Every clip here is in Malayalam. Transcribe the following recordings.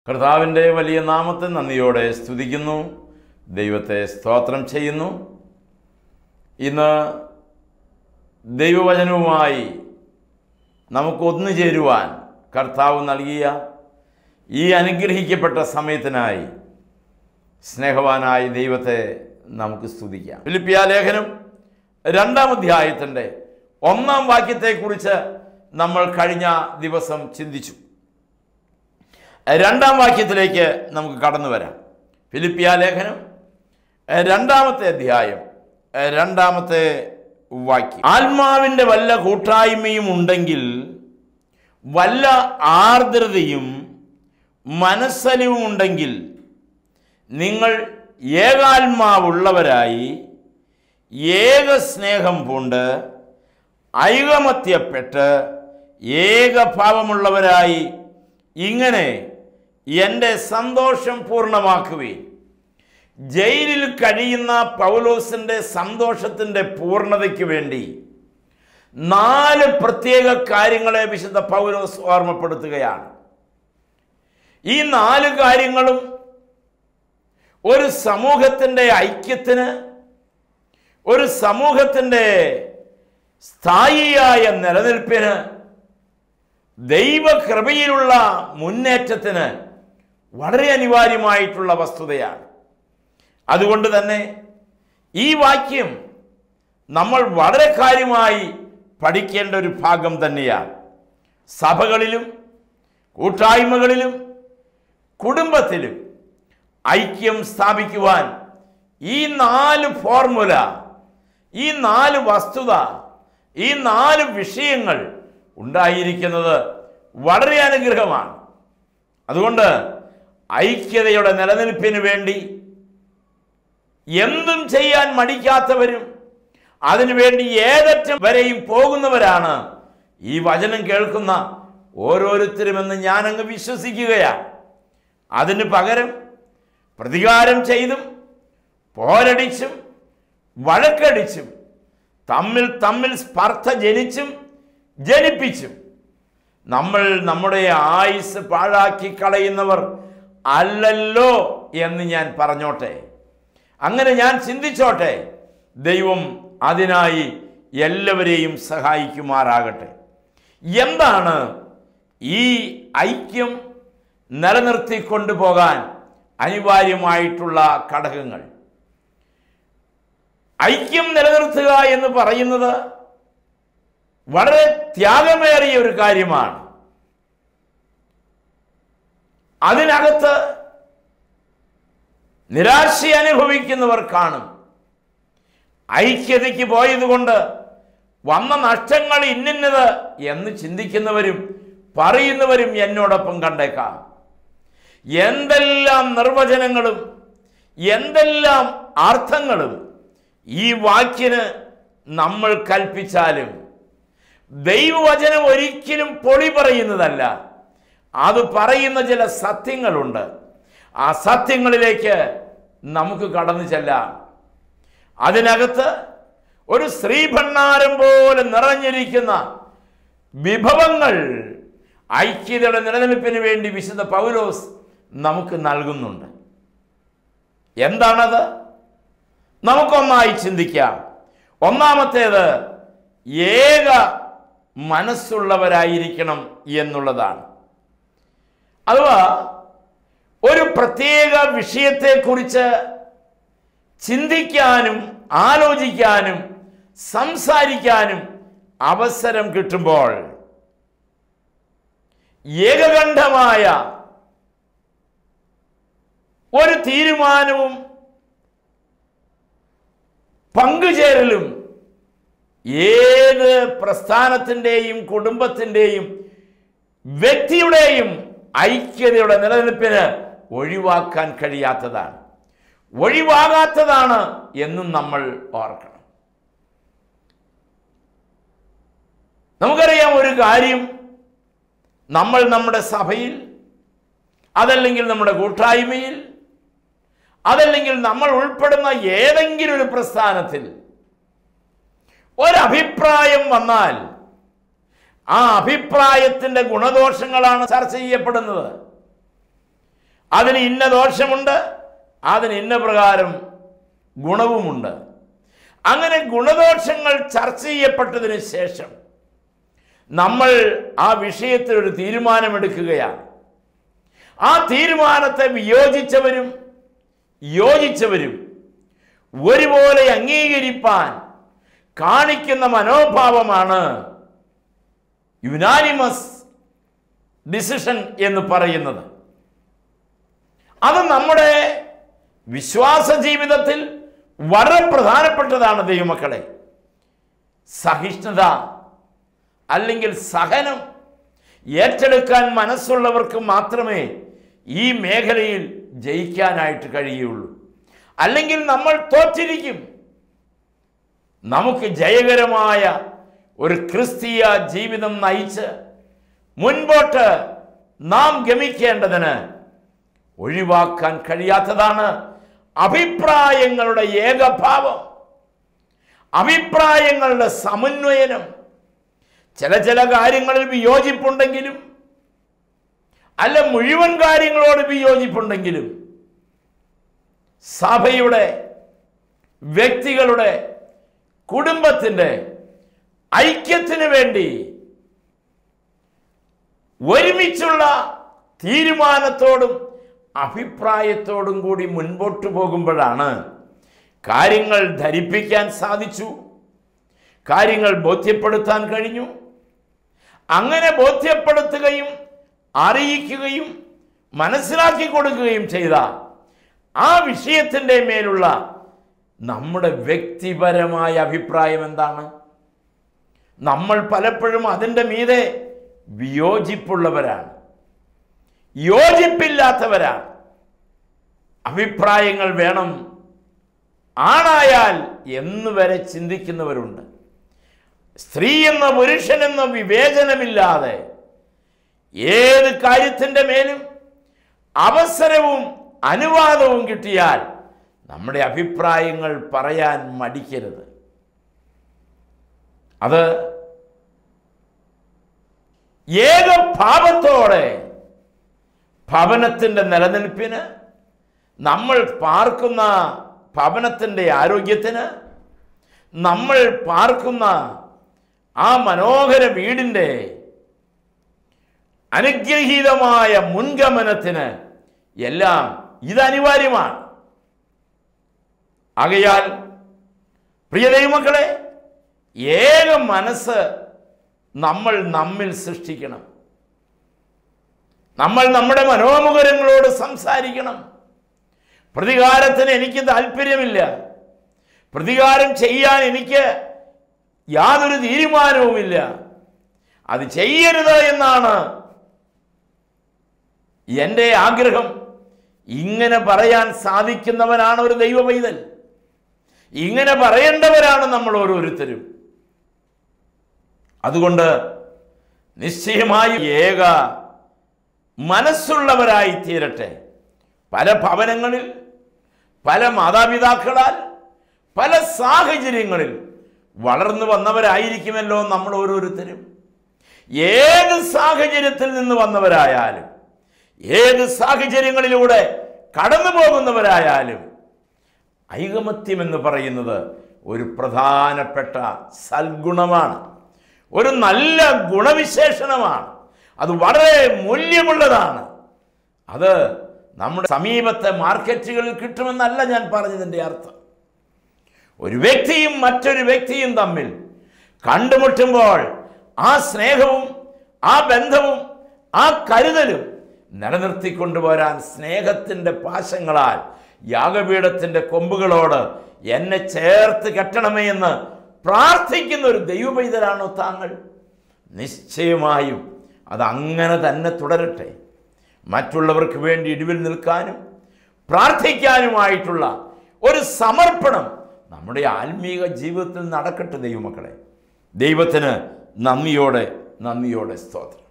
കർത്താവിൻ്റെ വലിയ നാമത്തെ നന്ദിയോടെ സ്തുതിക്കുന്നു ദൈവത്തെ സ്തോത്രം ചെയ്യുന്നു ഇന്ന് ദൈവവചനവുമായി നമുക്ക് ഒന്നു ചേരുവാൻ കർത്താവ് നൽകിയ ഈ അനുഗ്രഹിക്കപ്പെട്ട സമയത്തിനായി സ്നേഹവാനായ ദൈവത്തെ നമുക്ക് സ്തുതിക്കാം ഫിലിപ്പിയ ലേഖനം രണ്ടാം അധ്യായത്തിൻ്റെ ഒന്നാം വാക്യത്തെക്കുറിച്ച് നമ്മൾ കഴിഞ്ഞ ദിവസം ചിന്തിച്ചു രണ്ടാം വാക്യത്തിലേക്ക് നമുക്ക് കടന്നു വരാം ഫിലിപ്പിയ ലേഖനം രണ്ടാമത്തെ അധ്യായം രണ്ടാമത്തെ വാക്യം ആത്മാവിൻ്റെ വല്ല കൂട്ടായ്മയും ഉണ്ടെങ്കിൽ വല്ല ആർദ്രതയും മനസ്സലിവും ഉണ്ടെങ്കിൽ നിങ്ങൾ ഏകാത്മാവുള്ളവരായി ഏക സ്നേഹം പൂണ്ട് ഐകമത്യപ്പെട്ട് ഏകഭാവമുള്ളവരായി ഇങ്ങനെ എൻ്റെ സന്തോഷം പൂർണ്ണമാക്കുവീൻ ജയിലിൽ കഴിയുന്ന പൗലോസിൻ്റെ സന്തോഷത്തിൻ്റെ പൂർണ്ണതയ്ക്ക് വേണ്ടി നാല് പ്രത്യേക കാര്യങ്ങളെ വിശുദ്ധ പൗലോസ് ഓർമ്മപ്പെടുത്തുകയാണ് ഈ നാല് കാര്യങ്ങളും ഒരു സമൂഹത്തിൻ്റെ ഐക്യത്തിന് ഒരു സമൂഹത്തിൻ്റെ സ്ഥായിയായ നിലനിൽപ്പിന് ദൈവകൃപയിലുള്ള മുന്നേറ്റത്തിന് വളരെ അനിവാര്യമായിട്ടുള്ള വസ്തുതയാണ് അതുകൊണ്ട് തന്നെ ഈ വാക്യം നമ്മൾ വളരെ കാര്യമായി പഠിക്കേണ്ട ഒരു ഭാഗം തന്നെയാണ് സഭകളിലും കൂട്ടായ്മകളിലും കുടുംബത്തിലും ഐക്യം സ്ഥാപിക്കുവാൻ ഈ നാല് ഫോർമുല ഈ നാല് വസ്തുത ഈ നാല് വിഷയങ്ങൾ ഉണ്ടായിരിക്കുന്നത് വളരെ അനുഗ്രഹമാണ് അതുകൊണ്ട് ഐക്യതയുടെ നിലനിൽപ്പിന് വേണ്ടി എന്തും ചെയ്യാൻ മടിക്കാത്തവരും അതിനുവേണ്ടി ഏതറ്റം വരെയും പോകുന്നവരാണ് ഈ വചനം കേൾക്കുന്ന ഓരോരുത്തരുമെന്ന് ഞാനങ്ങ് വിശ്വസിക്കുകയാണ് അതിന് പകരം പ്രതികാരം ചെയ്തും പോരടിച്ചും വഴക്കടിച്ചും തമ്മിൽ തമ്മിൽ സ്പർദ്ധ ജനിച്ചും ജനിപ്പിച്ചും നമ്മൾ നമ്മുടെ ആയുസ് പാഴാക്കി കളയുന്നവർ അല്ലല്ലോ എന്ന് ഞാൻ പറഞ്ഞോട്ടെ അങ്ങനെ ഞാൻ ചിന്തിച്ചോട്ടെ ദൈവം അതിനായി എല്ലാവരെയും സഹായിക്കുമാറാകട്ടെ എന്താണ് ഈ ഐക്യം നിലനിർത്തി കൊണ്ടുപോകാൻ അനിവാര്യമായിട്ടുള്ള ഘടകങ്ങൾ ഐക്യം നിലനിർത്തുക എന്ന് പറയുന്നത് വളരെ ത്യാഗമേറിയ ഒരു കാര്യമാണ് അതിനകത്ത് നിരാശ അനുഭവിക്കുന്നവർ കാണും ഐക്യതയ്ക്ക് പോയതുകൊണ്ട് വന്ന നഷ്ടങ്ങൾ ഇന്നിന്നത് എന്ന് ചിന്തിക്കുന്നവരും പറയുന്നവരും എന്നോടൊപ്പം കണ്ടേക്കാം എന്തെല്ലാം നിർവചനങ്ങളും എന്തെല്ലാം അർത്ഥങ്ങളും ഈ വാക്യന് നമ്മൾ കൽപ്പിച്ചാലും ദൈവവചനം ഒരിക്കലും പൊളി പറയുന്നതല്ല അത് പറയുന്ന ചില സത്യങ്ങളുണ്ട് ആ സത്യങ്ങളിലേക്ക് നമുക്ക് കടന്നു ചെല്ലാം അതിനകത്ത് ഒരു സ്ത്രീഭണ്ണാരം പോലെ നിറഞ്ഞിരിക്കുന്ന വിഭവങ്ങൾ ഐക്യതയുടെ നിലനിൽപ്പിന് വേണ്ടി വിശുദ്ധ പൗലോസ് നമുക്ക് നൽകുന്നുണ്ട് എന്താണത് നമുക്കൊന്നായി ചിന്തിക്കാം ഒന്നാമത്തേത് ഏക മനസ്സുള്ളവരായിരിക്കണം എന്നുള്ളതാണ് അഥവാ ഒരു പ്രത്യേക വിഷയത്തെക്കുറിച്ച് ചിന്തിക്കാനും ആലോചിക്കാനും സംസാരിക്കാനും അവസരം കിട്ടുമ്പോൾ ഏകകണ്ഠമായ ഒരു തീരുമാനവും പങ്കുചേരലും ഏത് പ്രസ്ഥാനത്തിൻ്റെയും കുടുംബത്തിൻ്റെയും വ്യക്തിയുടെയും ഐക്യതയുടെ നിലനിൽപ്പിന് ഒഴിവാക്കാൻ കഴിയാത്തതാണ് ഒഴിവാകാത്തതാണ് എന്നും നമ്മൾ ഓർക്കണം നമുക്കറിയാം ഒരു കാര്യം നമ്മൾ നമ്മുടെ സഭയിൽ അതല്ലെങ്കിൽ നമ്മുടെ കൂട്ടായ്മയിൽ അതല്ലെങ്കിൽ നമ്മൾ ഉൾപ്പെടുന്ന ഏതെങ്കിലും ഒരു പ്രസ്ഥാനത്തിൽ ഒരഭിപ്രായം വന്നാൽ ആ അഭിപ്രായത്തിൻ്റെ ഗുണദോഷങ്ങളാണ് ചർച്ച ചെയ്യപ്പെടുന്നത് അതിന് ഇന്ന ദോഷമുണ്ട് അതിന് ഇന്ന പ്രകാരം ഗുണവുമുണ്ട് അങ്ങനെ ഗുണദോഷങ്ങൾ ചർച്ച ചെയ്യപ്പെട്ടതിന് ശേഷം നമ്മൾ ആ വിഷയത്തിൽ ഒരു തീരുമാനമെടുക്കുകയാണ് ആ തീരുമാനത്തെ വിയോജിച്ചവരും യോജിച്ചവരും ഒരുപോലെ അംഗീകരിപ്പാൻ കാണിക്കുന്ന മനോഭാവമാണ് യുനാനിമസ് ഡിസിഷൻ എന്ന് പറയുന്നത് അത് നമ്മുടെ വിശ്വാസ ജീവിതത്തിൽ വളരെ പ്രധാനപ്പെട്ടതാണ് ദൈവമക്കളെ സഹിഷ്ണുത അല്ലെങ്കിൽ സഹനം ഏറ്റെടുക്കാൻ മനസ്സുള്ളവർക്ക് മാത്രമേ ഈ മേഖലയിൽ ജയിക്കാനായിട്ട് കഴിയുള്ളൂ അല്ലെങ്കിൽ നമ്മൾ തോറ്റിരിക്കും നമുക്ക് ജയകരമായ ഒരു ക്രിസ്തീയ ജീവിതം നയിച്ച് മുൻപോട്ട് നാം ഗമിക്കേണ്ടതിന് ഒഴിവാക്കാൻ കഴിയാത്തതാണ് അഭിപ്രായങ്ങളുടെ ഏകഭാവം അഭിപ്രായങ്ങളുടെ സമന്വയനം ചില ചില കാര്യങ്ങളിൽ വിയോജിപ്പുണ്ടെങ്കിലും അല്ല മുഴുവൻ കാര്യങ്ങളോട് വിയോജിപ്പുണ്ടെങ്കിലും സഭയുടെ വ്യക്തികളുടെ കുടുംബത്തിൻ്റെ ഐക്യത്തിന് വേണ്ടി ഒരുമിച്ചുള്ള തീരുമാനത്തോടും അഭിപ്രായത്തോടും കൂടി മുൻപോട്ട് പോകുമ്പോഴാണ് കാര്യങ്ങൾ ധരിപ്പിക്കാൻ സാധിച്ചു കാര്യങ്ങൾ ബോധ്യപ്പെടുത്താൻ കഴിഞ്ഞു അങ്ങനെ ബോധ്യപ്പെടുത്തുകയും അറിയിക്കുകയും മനസ്സിലാക്കി കൊടുക്കുകയും ചെയ്ത ആ വിഷയത്തിൻ്റെ മേലുള്ള നമ്മുടെ വ്യക്തിപരമായ അഭിപ്രായം എന്താണ് നമ്മൾ പലപ്പോഴും അതിൻ്റെ മീതെ വിയോജിപ്പുള്ളവരാണ് യോജിപ്പില്ലാത്തവരാണ് അഭിപ്രായങ്ങൾ വേണം ആണായാൽ എന്ന് വരെ ചിന്തിക്കുന്നവരുണ്ട് സ്ത്രീ എന്ന പുരുഷൻ എന്ന വിവേചനമില്ലാതെ ഏത് കാര്യത്തിൻ്റെ മേലും അവസരവും അനുവാദവും കിട്ടിയാൽ നമ്മുടെ അഭിപ്രായങ്ങൾ പറയാൻ മടിക്കരുത് അത് ഏക ഭാവത്തോടെ ഭവനത്തിൻ്റെ നിലനിൽപ്പിന് നമ്മൾ പാർക്കുന്ന ഭവനത്തിൻ്റെ ആരോഗ്യത്തിന് നമ്മൾ പാർക്കുന്ന ആ മനോഹര വീടിൻ്റെ അനുഗ്രഹീതമായ മുൻഗമനത്തിന് എല്ലാം ഇത് അനിവാര്യമാണ് ആകയാൽ പ്രിയ ദൈവമക്കളെ ഏക മനസ്സ് നമ്മൾ നമ്മിൽ സൃഷ്ടിക്കണം നമ്മൾ നമ്മുടെ മനോമുഖരങ്ങളോട് സംസാരിക്കണം പ്രതികാരത്തിന് എനിക്ക് താല്പര്യമില്ല പ്രതികാരം ചെയ്യാൻ എനിക്ക് യാതൊരു തീരുമാനവുമില്ല അത് ചെയ്യരുത് എന്നാണ് എൻ്റെ ആഗ്രഹം ഇങ്ങനെ പറയാൻ സാധിക്കുന്നവനാണ് ഒരു ദൈവ പൈതൽ ഇങ്ങനെ പറയേണ്ടവരാണ് നമ്മൾ ഓരോരുത്തരും അതുകൊണ്ട് നിശ്ചയമായി ഏക മനസ്സുള്ളവരായി തീരട്ടെ പല ഭവനങ്ങളിൽ പല മാതാപിതാക്കളാൽ പല സാഹചര്യങ്ങളിൽ വളർന്നു വന്നവരായിരിക്കുമല്ലോ നമ്മൾ ഓരോരുത്തരും ഏത് സാഹചര്യത്തിൽ നിന്ന് വന്നവരായാലും ഏത് സാഹചര്യങ്ങളിലൂടെ കടന്നു പോകുന്നവരായാലും ഐകമത്യം എന്ന് പറയുന്നത് ഒരു പ്രധാനപ്പെട്ട സൽഗുണമാണ് ഒരു നല്ല ഗുണവിശേഷണമാണ് അത് വളരെ മൂല്യമുള്ളതാണ് അത് നമ്മുടെ സമീപത്തെ മാർക്കറ്റുകളിൽ കിട്ടുമെന്നല്ല ഞാൻ പറഞ്ഞതിൻ്റെ അർത്ഥം ഒരു വ്യക്തിയും മറ്റൊരു വ്യക്തിയും തമ്മിൽ കണ്ടുമുട്ടുമ്പോൾ ആ സ്നേഹവും ആ ബന്ധവും ആ കരുതലും നിലനിർത്തിക്കൊണ്ടുവരാൻ സ്നേഹത്തിൻ്റെ പാശങ്ങളാൽ യാഗപീഠത്തിൻ്റെ കൊമ്പുകളോട് എന്നെ ചേർത്ത് കെട്ടണമേ എന്ന് പ്രാർത്ഥിക്കുന്ന ഒരു ദൈവപൈതലാണോ താങ്കൾ നിശ്ചയമായും അത് അങ്ങനെ തന്നെ തുടരട്ടെ മറ്റുള്ളവർക്ക് വേണ്ടി ഇടിവിൽ നിൽക്കാനും പ്രാർത്ഥിക്കാനുമായിട്ടുള്ള ഒരു സമർപ്പണം നമ്മുടെ ആത്മീക ജീവിതത്തിൽ നടക്കട്ടെ ദൈവമക്കളെ ദൈവത്തിന് നന്ദിയോടെ നന്ദിയോടെ സ്തോത്രം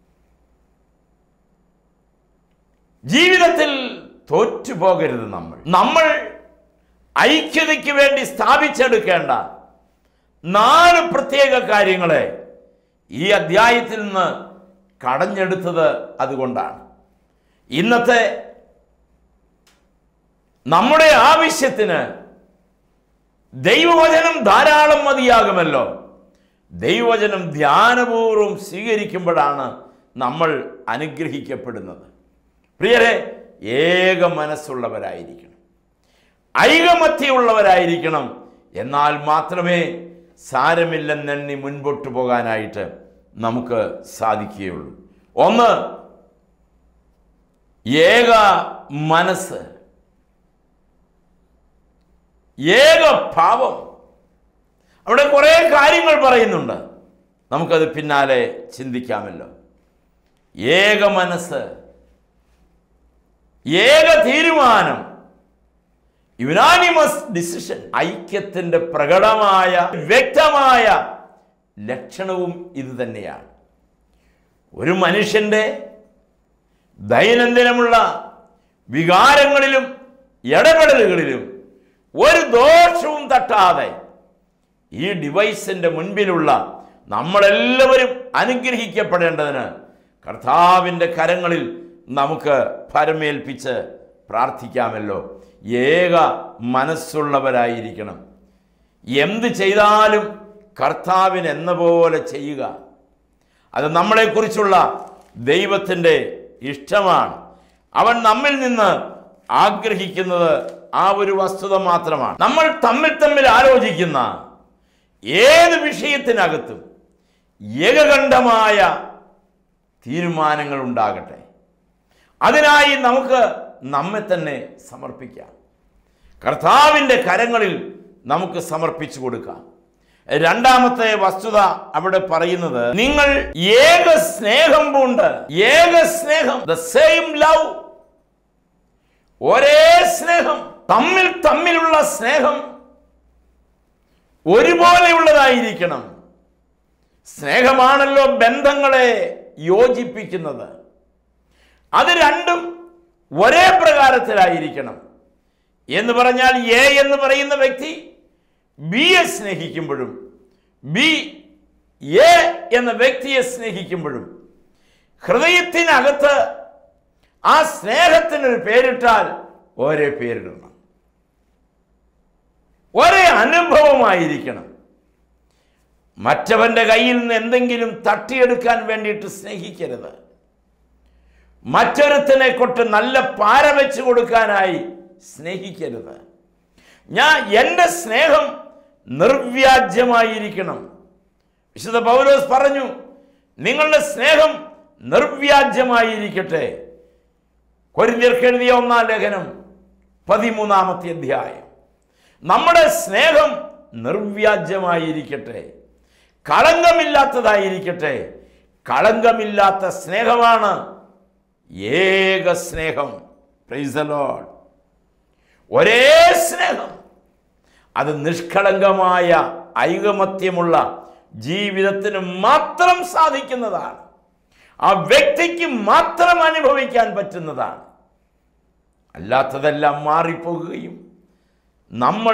ജീവിതത്തിൽ തോറ്റുപോകരുത് നമ്മൾ നമ്മൾ ഐക്യതയ്ക്ക് വേണ്ടി സ്ഥാപിച്ചെടുക്കേണ്ട നാല് പ്രത്യേക കാര്യങ്ങളെ ഈ അധ്യായത്തിൽ നിന്ന് കടഞ്ഞെടുത്തത് അതുകൊണ്ടാണ് ഇന്നത്തെ നമ്മുടെ ആവശ്യത്തിന് ദൈവവചനം ധാരാളം മതിയാകുമല്ലോ ദൈവവചനം ധ്യാനപൂർവ്വം സ്വീകരിക്കുമ്പോഴാണ് നമ്മൾ അനുഗ്രഹിക്കപ്പെടുന്നത് പ്രിയരെ ഏക മനസ്സുള്ളവരായിരിക്കണം ഐകമത്യമുള്ളവരായിരിക്കണം എന്നാൽ മാത്രമേ സാരമില്ലെന്നെണ്ണി മുൻപോട്ട് പോകാനായിട്ട് നമുക്ക് സാധിക്കുകയുള്ളൂ ഒന്ന് ഏക മനസ്സ് ഏക ഭാവം അവിടെ കുറേ കാര്യങ്ങൾ പറയുന്നുണ്ട് നമുക്കത് പിന്നാലെ ചിന്തിക്കാമല്ലോ ഏക മനസ്സ് ഏക തീരുമാനം യുനാനിമസ് ഡിസിഷൻ ഐക്യത്തിൻ്റെ പ്രകടമായ വ്യക്തമായ ലക്ഷണവും ഇത് തന്നെയാണ് ഒരു മനുഷ്യൻ്റെ ദൈനംദിനമുള്ള വികാരങ്ങളിലും ഇടപെടലുകളിലും ഒരു ദോഷവും തട്ടാതെ ഈ ഡിവൈസിൻ്റെ മുൻപിലുള്ള നമ്മളെല്ലാവരും അനുഗ്രഹിക്കപ്പെടേണ്ടതിന് കർത്താവിൻ്റെ കരങ്ങളിൽ നമുക്ക് ഫരമേൽപ്പിച്ച് പ്രാർത്ഥിക്കാമല്ലോ ഏക മനസ്സുള്ളവരായിരിക്കണം എന്ത് ചെയ്താലും കർത്താവിന് എന്ന പോലെ ചെയ്യുക അത് നമ്മളെക്കുറിച്ചുള്ള ദൈവത്തിൻ്റെ ഇഷ്ടമാണ് അവൻ നമ്മിൽ നിന്ന് ആഗ്രഹിക്കുന്നത് ആ ഒരു വസ്തുത മാത്രമാണ് നമ്മൾ തമ്മിൽ തമ്മിൽ ആലോചിക്കുന്ന ഏത് വിഷയത്തിനകത്തും ഏകകണ്ഠമായ തീരുമാനങ്ങൾ ഉണ്ടാകട്ടെ അതിനായി നമുക്ക് നമ്മെ തന്നെ സമർപ്പിക്കാം കർത്താവിൻ്റെ കരങ്ങളിൽ നമുക്ക് സമർപ്പിച്ചു കൊടുക്കാം രണ്ടാമത്തെ വസ്തുത അവിടെ പറയുന്നത് നിങ്ങൾ ഏക സ്നേഹം പൂണ്ട് ഏക സ്നേഹം ദ സെയിം ലവ് ഒരേ സ്നേഹം തമ്മിൽ തമ്മിലുള്ള സ്നേഹം ഒരുപോലെയുള്ളതായിരിക്കണം സ്നേഹമാണല്ലോ ബന്ധങ്ങളെ യോജിപ്പിക്കുന്നത് അത് രണ്ടും ഒരേ പ്രകാരത്തിലായിരിക്കണം എന്ന് പറഞ്ഞാൽ എ എന്ന് പറയുന്ന വ്യക്തി ബിയെ സ്നേഹിക്കുമ്പോഴും ബി എ എന്ന വ്യക്തിയെ സ്നേഹിക്കുമ്പോഴും ഹൃദയത്തിനകത്ത് ആ സ്നേഹത്തിനൊരു പേരിട്ടാൽ ഒരേ പേരിടണം ഒരേ അനുഭവമായിരിക്കണം മറ്റവന്റെ കയ്യിൽ നിന്ന് എന്തെങ്കിലും തട്ടിയെടുക്കാൻ വേണ്ടിയിട്ട് സ്നേഹിക്കരുത് മറ്റൊരുത്തനെ കൊണ്ട് നല്ല പാര വെച്ച് കൊടുക്കാനായി സ്നേഹിക്കരുത് ഞാൻ എൻ്റെ സ്നേഹം നിർവ്യാജ്യമായിരിക്കണം വിശുദ്ധ പൗലോസ് പറഞ്ഞു നിങ്ങളുടെ സ്നേഹം നിർവ്യാജ്യമായിരിക്കട്ടെ കൊരിന്ത്യർക്ക് എഴുതിയ ഒന്നാം ലേഖനം പതിമൂന്നാമത്തെ അധ്യായം നമ്മുടെ സ്നേഹം നിർവ്യാജ്യമായിരിക്കട്ടെ കളങ്കമില്ലാത്തതായിരിക്കട്ടെ കളങ്കമില്ലാത്ത സ്നേഹമാണ് ഏക സ്നേഹം പ്രൈസ് ലോഡ് ഒരേ സ്നേഹം അത് നിഷ്കളങ്കമായ ഐകമത്യമുള്ള ജീവിതത്തിന് മാത്രം സാധിക്കുന്നതാണ് ആ വ്യക്തിക്ക് മാത്രം അനുഭവിക്കാൻ പറ്റുന്നതാണ് അല്ലാത്തതെല്ലാം മാറിപ്പോകുകയും നമ്മൾ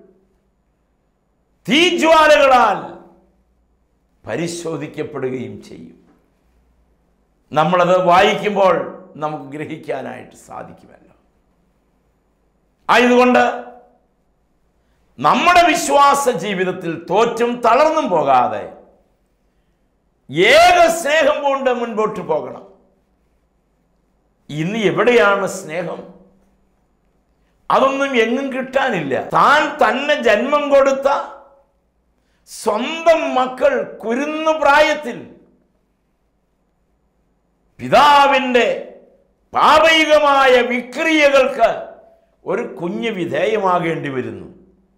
തീജ്വാലകളാൽ പരിശോധിക്കപ്പെടുകയും ചെയ്യും നമ്മളത് വായിക്കുമ്പോൾ നമുക്ക് ഗ്രഹിക്കാനായിട്ട് സാധിക്കുമല്ലോ ആയതുകൊണ്ട് നമ്മുടെ വിശ്വാസ ജീവിതത്തിൽ തോറ്റും തളർന്നും പോകാതെ ഏക സ്നേഹം കൊണ്ട് മുൻപോട്ട് പോകണം ഇന്ന് എവിടെയാണ് സ്നേഹം അതൊന്നും എങ്ങും കിട്ടാനില്ല താൻ തന്നെ ജന്മം കൊടുത്ത സ്വന്തം മക്കൾ കുരുന്നു പ്രായത്തിൽ പിതാവിൻ്റെ പാപയികമായ വിക്രിയകൾക്ക് ഒരു കുഞ്ഞ് വിധേയമാകേണ്ടി വരുന്നു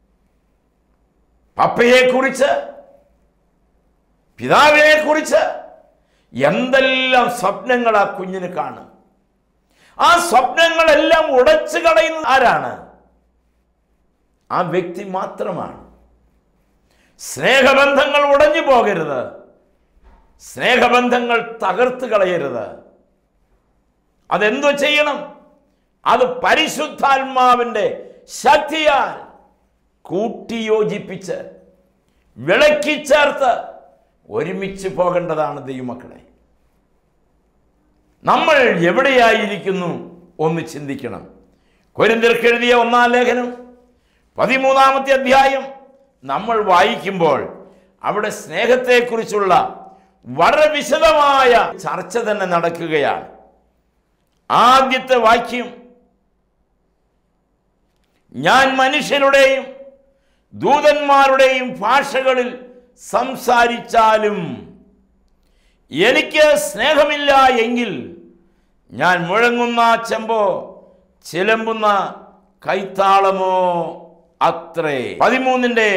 പപ്പയെക്കുറിച്ച് പിതാവിനെ കുറിച്ച് എന്തെല്ലാം സ്വപ്നങ്ങൾ ആ കുഞ്ഞിന് കാണും ആ സ്വപ്നങ്ങളെല്ലാം ഉടച്ചു കളയുന്നത് ആരാണ് ആ വ്യക്തി മാത്രമാണ് സ്നേഹബന്ധങ്ങൾ ഉടഞ്ഞു പോകരുത് സ്നേഹബന്ധങ്ങൾ തകർത്ത് കളയരുത് അതെന്തോ ചെയ്യണം അത് പരിശുദ്ധാത്മാവിൻ്റെ ശക്തിയാൽ കൂട്ടിയോജിപ്പിച്ച് വിളക്കി ചേർത്ത് ഒരുമിച്ച് പോകേണ്ടതാണ് ദൈവമക്കളെ നമ്മൾ എവിടെയായിരിക്കുന്നു ഒന്ന് ചിന്തിക്കണം കൊരിന്തിർക്ക് എഴുതിയ ഒന്നാം ലേഖനം പതിമൂന്നാമത്തെ അധ്യായം നമ്മൾ വായിക്കുമ്പോൾ അവിടെ സ്നേഹത്തെക്കുറിച്ചുള്ള വളരെ വിശദമായ ചർച്ച തന്നെ നടക്കുകയാണ് ആദ്യത്തെ വാക്യം ഞാൻ മനുഷ്യരുടെയും ദൂതന്മാരുടെയും ഭാഷകളിൽ സംസാരിച്ചാലും എനിക്ക് സ്നേഹമില്ല എങ്കിൽ ഞാൻ മുഴങ്ങുന്ന ചെമ്പോ ചിലമ്പുന്ന കൈത്താളമോ അത്രേ പതിമൂന്നിൻ്റെ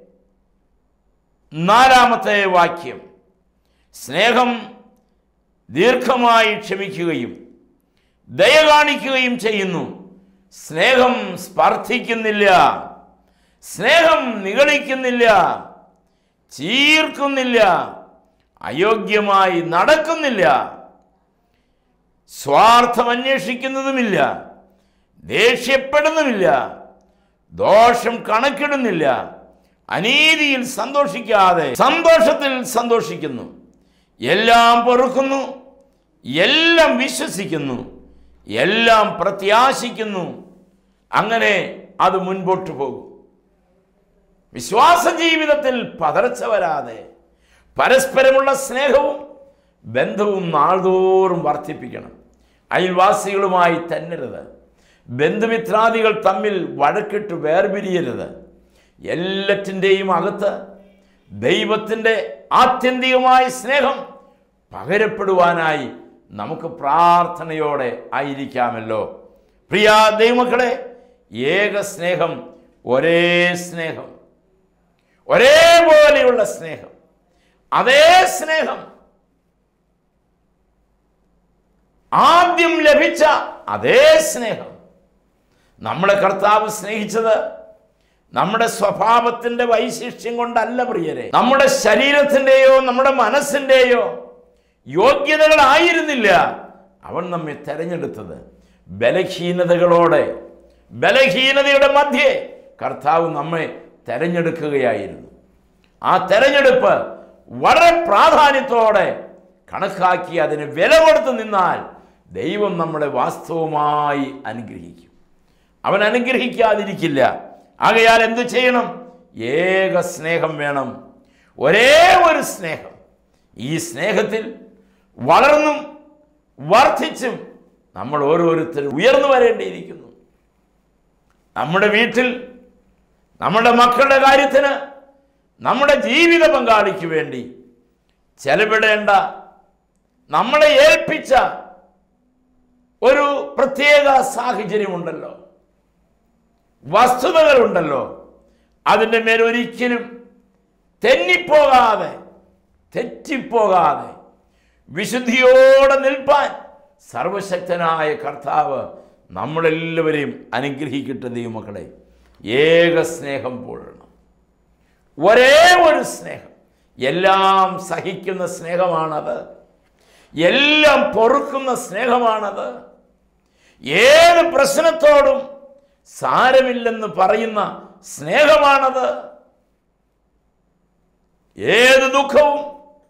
നാലാമത്തെ വാക്യം സ്നേഹം ദീർഘമായി ക്ഷമിക്കുകയും ദയ കാണിക്കുകയും ചെയ്യുന്നു സ്നേഹം സ്പർദ്ധിക്കുന്നില്ല സ്നേഹം നിഗളിക്കുന്നില്ല ചീർക്കുന്നില്ല അയോഗ്യമായി നടക്കുന്നില്ല സ്വാർത്ഥം അന്വേഷിക്കുന്നതുമില്ല ദേഷ്യപ്പെടുന്നുമില്ല ദോഷം കണക്കിടുന്നില്ല അനീതിയിൽ സന്തോഷിക്കാതെ സന്തോഷത്തിൽ സന്തോഷിക്കുന്നു എല്ലാം പൊറുക്കുന്നു എല്ലാം വിശ്വസിക്കുന്നു എല്ലാം പ്രത്യാശിക്കുന്നു അങ്ങനെ അത് മുൻപോട്ട് പോകും വിശ്വാസ ജീവിതത്തിൽ പതർച്ച വരാതെ പരസ്പരമുള്ള സ്നേഹവും ബന്ധവും നാൾതോറും വർദ്ധിപ്പിക്കണം അയൽവാസികളുമായി തന്നരുത് ബന്ധുമിത്രാദികൾ തമ്മിൽ വഴക്കിട്ട് വേർപിരിയരുത് എല്ലാറ്റിൻ്റെയും അകത്ത് ദൈവത്തിൻ്റെ ആത്യന്തികമായ സ്നേഹം പകരപ്പെടുവാനായി നമുക്ക് പ്രാർത്ഥനയോടെ ആയിരിക്കാമല്ലോ പ്രിയ ദൈവമക്കളെ ഏക സ്നേഹം ഒരേ സ്നേഹം ഒരേപോലെയുള്ള സ്നേഹം അതേ സ്നേഹം ആദ്യം ലഭിച്ച അതേ സ്നേഹം നമ്മളെ കർത്താവ് സ്നേഹിച്ചത് നമ്മുടെ സ്വഭാവത്തിന്റെ വൈശിഷ്ട്യം കൊണ്ടല്ല പ്രിയരെ നമ്മുടെ ശരീരത്തിൻ്റെയോ നമ്മുടെ മനസ്സിൻ്റെയോ യോഗ്യതകളായിരുന്നില്ല അവൻ നമ്മെ തെരഞ്ഞെടുത്തത് ബലഹീനതകളോടെ ബലഹീനതയുടെ മധ്യേ കർത്താവ് നമ്മെ തെരഞ്ഞെടുക്കുകയായിരുന്നു ആ തെരഞ്ഞെടുപ്പ് വളരെ പ്രാധാന്യത്തോടെ കണക്കാക്കി അതിന് വില കൊടുത്ത് നിന്നാൽ ദൈവം നമ്മളെ വാസ്തവമായി അനുഗ്രഹിക്കും അവൻ അനുഗ്രഹിക്കാതിരിക്കില്ല ആകയാൽ എന്തു ചെയ്യണം ഏക സ്നേഹം വേണം ഒരേ ഒരു സ്നേഹം ഈ സ്നേഹത്തിൽ വളർന്നും വർദ്ധിച്ചും നമ്മൾ ഓരോരുത്തരും ഉയർന്നു വരേണ്ടിയിരിക്കുന്നു നമ്മുടെ വീട്ടിൽ നമ്മുടെ മക്കളുടെ കാര്യത്തിന് നമ്മുടെ ജീവിത പങ്കാളിക്ക് വേണ്ടി ചെലവിടേണ്ട നമ്മളെ ഏൽപ്പിച്ച ഒരു പ്രത്യേക സാഹചര്യമുണ്ടല്ലോ വസ്തുതകളുണ്ടല്ലോ അതിൻ്റെ മേൽ ഒരിക്കലും തെന്നിപ്പോകാതെ തെറ്റിപ്പോകാതെ വിശുദ്ധിയോടെ നിൽപ്പാൻ സർവശക്തനായ കർത്താവ് നമ്മളെല്ലാവരെയും അനുഗ്രഹിക്കട്ടെ ദൈവമക്കളെ ഏക സ്നേഹം പോരണം ഒരേ ഒരു സ്നേഹം എല്ലാം സഹിക്കുന്ന സ്നേഹമാണത് എല്ലാം പൊറുക്കുന്ന സ്നേഹമാണത് ഏത് പ്രശ്നത്തോടും സാരമില്ലെന്ന് പറയുന്ന സ്നേഹമാണത് ഏത് ദുഃഖവും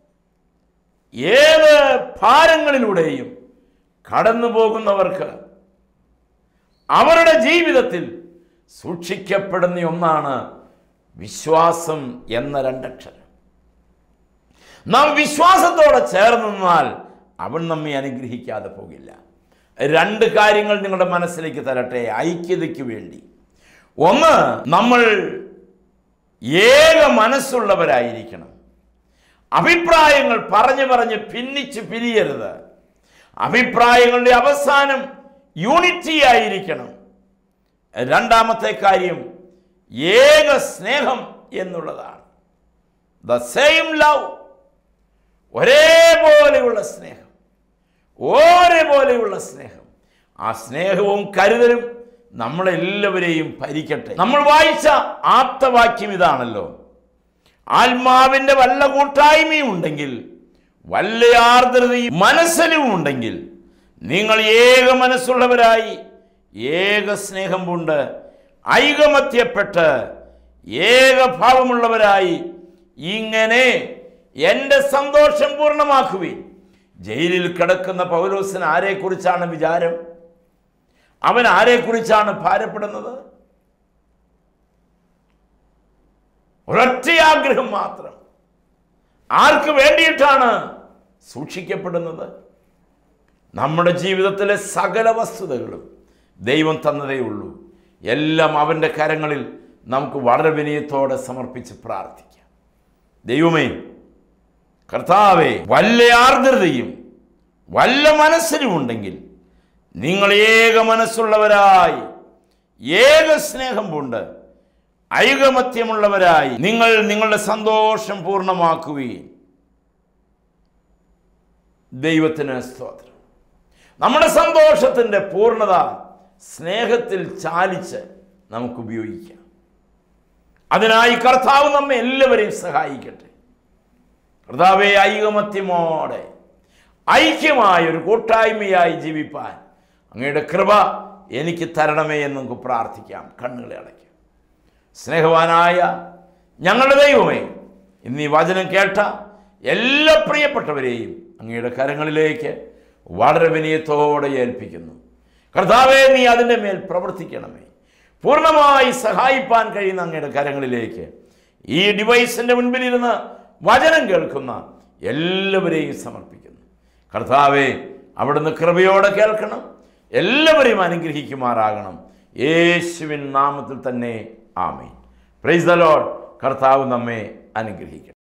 ഏത് ഭാരങ്ങളിലൂടെയും കടന്നു പോകുന്നവർക്ക് അവരുടെ ജീവിതത്തിൽ സൂക്ഷിക്കപ്പെടുന്ന ഒന്നാണ് വിശ്വാസം എന്ന രണ്ടക്ഷരം നാം വിശ്വാസത്തോടെ ചേർന്ന് നിന്നാൽ അവൻ നമ്മെ അനുഗ്രഹിക്കാതെ പോകില്ല രണ്ട് കാര്യങ്ങൾ നിങ്ങളുടെ മനസ്സിലേക്ക് തരട്ടെ ഐക്യതയ്ക്ക് വേണ്ടി ഒന്ന് നമ്മൾ ഏക മനസ്സുള്ളവരായിരിക്കണം അഭിപ്രായങ്ങൾ പറഞ്ഞു പറഞ്ഞ് ഭിന്നിച്ച് പിരിയരുത് അഭിപ്രായങ്ങളുടെ അവസാനം യൂണിറ്റി ആയിരിക്കണം രണ്ടാമത്തെ കാര്യം ഏക സ്നേഹം എന്നുള്ളതാണ് ദ സെയിം ലവ് ഒരേപോലെയുള്ള സ്നേഹം ഒരേപോലെയുള്ള സ്നേഹം ആ സ്നേഹവും കരുതലും നമ്മളെല്ലാവരെയും ഭരിക്കട്ടെ നമ്മൾ വായിച്ച ആപ്തവാക്യം ഇതാണല്ലോ ആത്മാവിൻ്റെ വല്ല കൂട്ടായ്മയും ഉണ്ടെങ്കിൽ വല്ല ആർദ്രതയും മനസ്സിലും ഉണ്ടെങ്കിൽ നിങ്ങൾ ഏക മനസ്സുള്ളവരായി ഏക സ്നേഹം കൊണ്ട് ഐകമത്യപ്പെട്ട് ഏകഭാവമുള്ളവരായി ഇങ്ങനെ എൻ്റെ സന്തോഷം പൂർണ്ണമാക്കുവിൻ ജയിലിൽ കിടക്കുന്ന പൗലോസിന് ആരെക്കുറിച്ചാണ് വിചാരം അവൻ ആരെക്കുറിച്ചാണ് ഭാരപ്പെടുന്നത് ഒരൊറ്റ ആഗ്രഹം മാത്രം ആർക്ക് വേണ്ടിയിട്ടാണ് സൂക്ഷിക്കപ്പെടുന്നത് നമ്മുടെ ജീവിതത്തിലെ സകല വസ്തുതകളും ദൈവം തന്നതേ ഉള്ളൂ എല്ലാം അവൻ്റെ കരങ്ങളിൽ നമുക്ക് വളരെ വിനയത്തോടെ സമർപ്പിച്ച് പ്രാർത്ഥിക്കാം ദൈവമേ കർത്താവേ വല്ല ആർദ്രതയും വല്ല മനസ്സിലും ഉണ്ടെങ്കിൽ നിങ്ങൾ ഏക മനസ്സുള്ളവരായി ഏക സ്നേഹം പൂണ്ട് ഐകമത്യമുള്ളവരായി നിങ്ങൾ നിങ്ങളുടെ സന്തോഷം പൂർണ്ണമാക്കുകയും ദൈവത്തിന് സ്തോത്രം നമ്മുടെ സന്തോഷത്തിൻ്റെ പൂർണ്ണത സ്നേഹത്തിൽ ചാലിച്ച് നമുക്ക് ഉപയോഗിക്കാം അതിനായി കർത്താവ് നമ്മെ എല്ലാവരെയും സഹായിക്കട്ടെ കർത്താവെ ഐകമത്യമോടെ ഐക്യമായ ഒരു കൂട്ടായ്മയായി ജീവിപ്പാൻ അങ്ങയുടെ കൃപ എനിക്ക് തരണമേ എന്ന് നമുക്ക് പ്രാർത്ഥിക്കാം കണ്ണുകളെ അടയ്ക്കാം സ്നേഹവാനായ ഞങ്ങളുടെ ദൈവമേ ഇന്ന് ഈ വചനം കേട്ട എല്ലാ പ്രിയപ്പെട്ടവരെയും അങ്ങയുടെ കരങ്ങളിലേക്ക് വളരെ വിനയത്തോടെ ഏൽപ്പിക്കുന്നു കർത്താവെ നീ അതിൻ്റെ മേൽ പ്രവർത്തിക്കണമേ പൂർണ്ണമായി സഹായിപ്പാൻ കഴിയുന്ന അങ്ങയുടെ കരങ്ങളിലേക്ക് ഈ ഡിവൈസിൻ്റെ മുൻപിലിരുന്ന് വചനം കേൾക്കുന്ന എല്ലാവരെയും സമർപ്പിക്കുന്നു കർത്താവെ അവിടുന്ന് കൃപയോടെ കേൾക്കണം എല്ലാവരെയും അനുഗ്രഹിക്കുമാറാകണം യേശുവിൻ നാമത്തിൽ തന്നെ ആമേൻ പ്രൈസ് ദ ലോർഡ് കർത്താവ് നമ്മെ അനുഗ്രഹിക്കണം